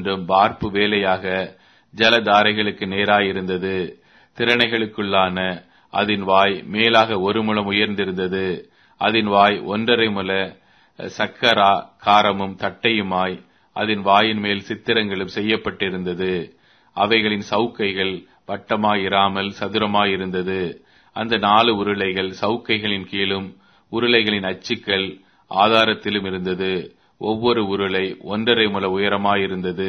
ஒவ்வொன்றும் வார்ப்பு வேலையாக ஜலதாரைகளுக்கு நேராயிருந்தது திறனைகளுக்குள்ளான அதன் வாய் மேலாக ஒரு முழம் உயர்ந்திருந்தது அதன் வாய் ஒன்றரை முல சக்கரா காரமும் தட்டையுமாய் அதன் வாயின் மேல் சித்திரங்களும் செய்யப்பட்டிருந்தது அவைகளின் சவுக்கைகள் வட்டமாயிராமல் சதுரமாயிருந்தது அந்த நாலு உருளைகள் சவுக்கைகளின் கீழும் உருளைகளின் அச்சுக்கள் ஆதாரத்திலும் இருந்தது ஒவ்வொரு உருளை ஒன்றரை முல உயரமாயிருந்தது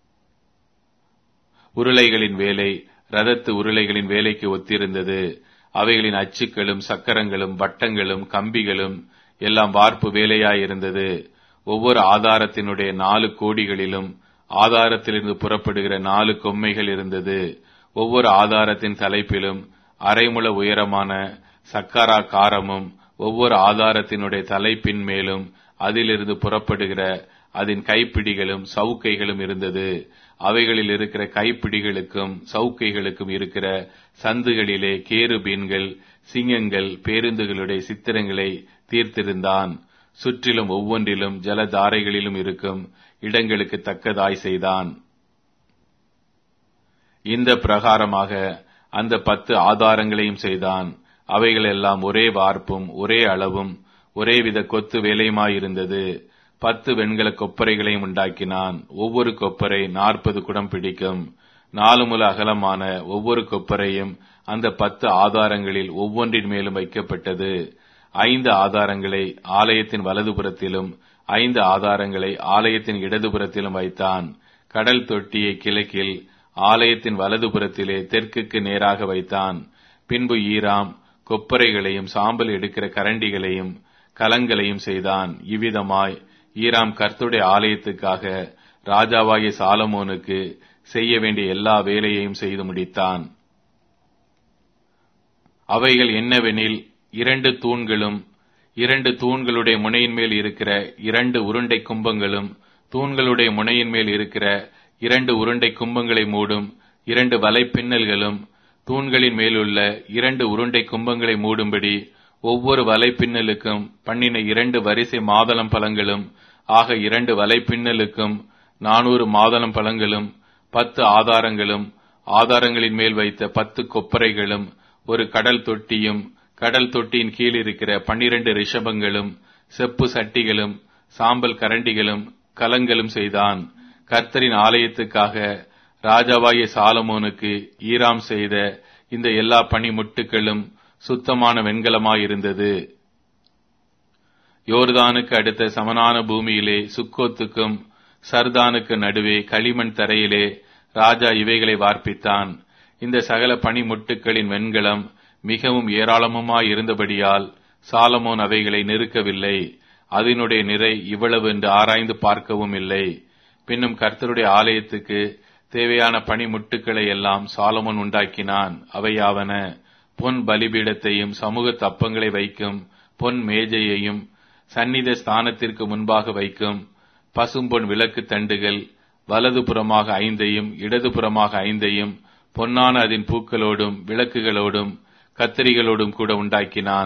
உருளைகளின் வேலை ரதத்து உருளைகளின் வேலைக்கு ஒத்திருந்தது அவைகளின் அச்சுக்களும் சக்கரங்களும் வட்டங்களும் கம்பிகளும் எல்லாம் வார்ப்பு வேலையாயிருந்தது ஒவ்வொரு ஆதாரத்தினுடைய நாலு கோடிகளிலும் ஆதாரத்திலிருந்து புறப்படுகிற நாலு கொம்மைகள் இருந்தது ஒவ்வொரு ஆதாரத்தின் தலைப்பிலும் அரைமுள உயரமான சக்கரா காரமும் ஒவ்வொரு ஆதாரத்தினுடைய தலைப்பின் மேலும் அதிலிருந்து புறப்படுகிற அதன் கைப்பிடிகளும் சவுக்கைகளும் இருந்தது அவைகளில் இருக்கிற கைப்பிடிகளுக்கும் சவுக்கைகளுக்கும் இருக்கிற சந்துகளிலே கேருபீன்கள் சிங்கங்கள் பேருந்துகளுடைய சித்திரங்களை தீர்த்திருந்தான் சுற்றிலும் ஒவ்வொன்றிலும் ஜலதாரைகளிலும் இருக்கும் இடங்களுக்கு தக்கதாய் செய்தான் இந்த பிரகாரமாக அந்த பத்து ஆதாரங்களையும் செய்தான் அவைகள் எல்லாம் ஒரே வார்ப்பும் ஒரே அளவும் ஒரே வித கொத்து வேலையுமாயிருந்தது பத்து வெண்கல கொப்பரைகளையும் உண்டாக்கினான் ஒவ்வொரு கொப்பரை நாற்பது குடம் பிடிக்கும் நாலு முல அகலமான ஒவ்வொரு கொப்பரையும் அந்த பத்து ஆதாரங்களில் ஒவ்வொன்றின் மேலும் வைக்கப்பட்டது ஐந்து ஆதாரங்களை ஆலயத்தின் வலதுபுறத்திலும் ஐந்து ஆதாரங்களை ஆலயத்தின் இடதுபுறத்திலும் வைத்தான் கடல் தொட்டியை கிழக்கில் ஆலயத்தின் வலதுபுறத்திலே தெற்குக்கு நேராக வைத்தான் பின்பு ஈராம் கொப்பரைகளையும் சாம்பல் எடுக்கிற கரண்டிகளையும் கலங்களையும் செய்தான் இவ்விதமாய் ஈராம் கர்த்துடைய ஆலயத்துக்காக ராஜாவாகிய சாலமோனுக்கு செய்ய வேண்டிய எல்லா வேலையையும் செய்து முடித்தான் அவைகள் என்னவெனில் இரண்டு தூண்களும் இரண்டு தூண்களுடைய முனையின் மேல் இருக்கிற இரண்டு உருண்டை கும்பங்களும் தூண்களுடைய முனையின் மேல் இருக்கிற இரண்டு உருண்டை கும்பங்களை மூடும் இரண்டு வலைப்பின்னல்களும் தூண்களின் மேலுள்ள இரண்டு உருண்டை கும்பங்களை மூடும்படி ஒவ்வொரு வலைப்பின்னலுக்கும் பண்ணின இரண்டு வரிசை மாதளம் பழங்களும் ஆக இரண்டு வலைப்பின்னலுக்கும் நானூறு மாதளம் பழங்களும் பத்து ஆதாரங்களும் ஆதாரங்களின் மேல் வைத்த பத்து கொப்பரைகளும் ஒரு கடல் தொட்டியும் கடல் தொட்டியின் கீழ் இருக்கிற பன்னிரண்டு ரிஷபங்களும் செப்பு சட்டிகளும் சாம்பல் கரண்டிகளும் கலங்களும் செய்தான் கர்த்தரின் ஆலயத்துக்காக ராஜாவாகிய சாலமோனுக்கு ஈராம் செய்த இந்த எல்லா பனிமுட்டுகளும் சுத்தமான வெண்கலமாயிருந்தது யோர்தானுக்கு அடுத்த சமனான பூமியிலே சுக்கோத்துக்கும் சர்தானுக்கு நடுவே களிமண் தரையிலே ராஜா இவைகளை வார்ப்பித்தான் இந்த சகல பனிமுட்டுக்களின் வெண்கலம் மிகவும் ஏராளமுமாய் இருந்தபடியால் சாலமோன் அவைகளை நெருக்கவில்லை அதனுடைய நிறை இவ்வளவு என்று ஆராய்ந்து பார்க்கவும் இல்லை பின்னும் கர்த்தருடைய ஆலயத்துக்கு தேவையான பனிமுட்டுக்களை எல்லாம் சாலமோன் உண்டாக்கினான் அவையாவன பொன் பலிபீடத்தையும் சமூக தப்பங்களை வைக்கும் பொன் மேஜையையும் சந்நித ஸ்தானத்திற்கு முன்பாக வைக்கும் பசும்பொன் விளக்கு தண்டுகள் வலது புறமாக ஐந்தையும் இடது புறமாக ஐந்தையும் பொன்னான அதன் பூக்களோடும் விளக்குகளோடும் கத்திரிகளோடும் கூட உண்டாக்கினான்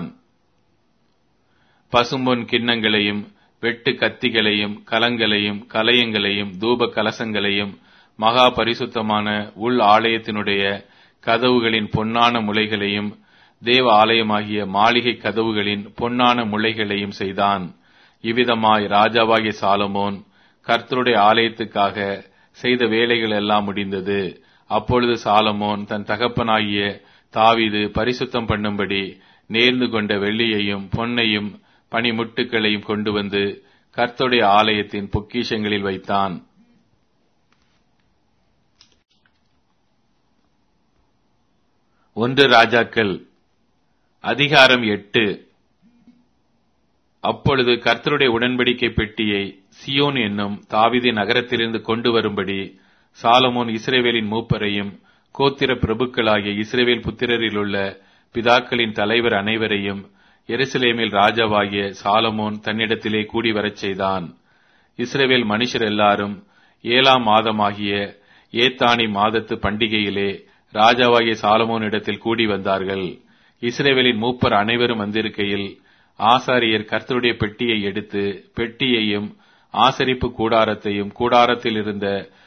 பசும்பொன் கிண்ணங்களையும் வெட்டு கத்திகளையும் கலங்களையும் கலயங்களையும் தூப கலசங்களையும் மகா பரிசுத்தமான உள் ஆலயத்தினுடைய கதவுகளின் பொன்னான முளைகளையும் தேவ ஆலயமாகிய மாளிகை கதவுகளின் பொன்னான முளைகளையும் செய்தான் இவ்விதமாய் ராஜாவாகிய சாலமோன் கர்த்தருடைய ஆலயத்துக்காக செய்த வேலைகள் எல்லாம் முடிந்தது அப்பொழுது சாலமோன் தன் தகப்பனாகிய தாவீது பரிசுத்தம் பண்ணும்படி நேர்ந்து கொண்ட வெள்ளியையும் பொன்னையும் பனிமுட்டுக்களையும் கொண்டு வந்து கர்த்தருடைய ஆலயத்தின் பொக்கிஷங்களில் வைத்தான் ஒன்று ராஜாக்கள் அதிகாரம் எட்டு அப்பொழுது கர்த்தருடைய உடன்படிக்கை பெட்டியை சியோன் என்னும் தாவிதி நகரத்திலிருந்து கொண்டு வரும்படி சாலமோன் இஸ்ரேவேலின் மூப்பரையும் கோத்திர பிரபுக்களாகிய இஸ்ரேவேல் புத்திரரில் உள்ள பிதாக்களின் தலைவர் அனைவரையும் எருசலேமில் ராஜாவாகிய சாலமோன் தன்னிடத்திலே கூடி வரச் செய்தான் இஸ்ரேவேல் மனுஷர் எல்லாரும் ஏழாம் மாதமாகிய ஏத்தானி மாதத்து பண்டிகையிலே ராஜாவாகிய சாலமோனிடத்தில் கூடி வந்தார்கள் இஸ்ரேவேலின் மூப்பர் அனைவரும் வந்திருக்கையில் ஆசாரியர் கர்த்தருடைய பெட்டியை எடுத்து பெட்டியையும் ஆசரிப்பு கூடாரத்தையும் கூடாரத்தில் இருந்த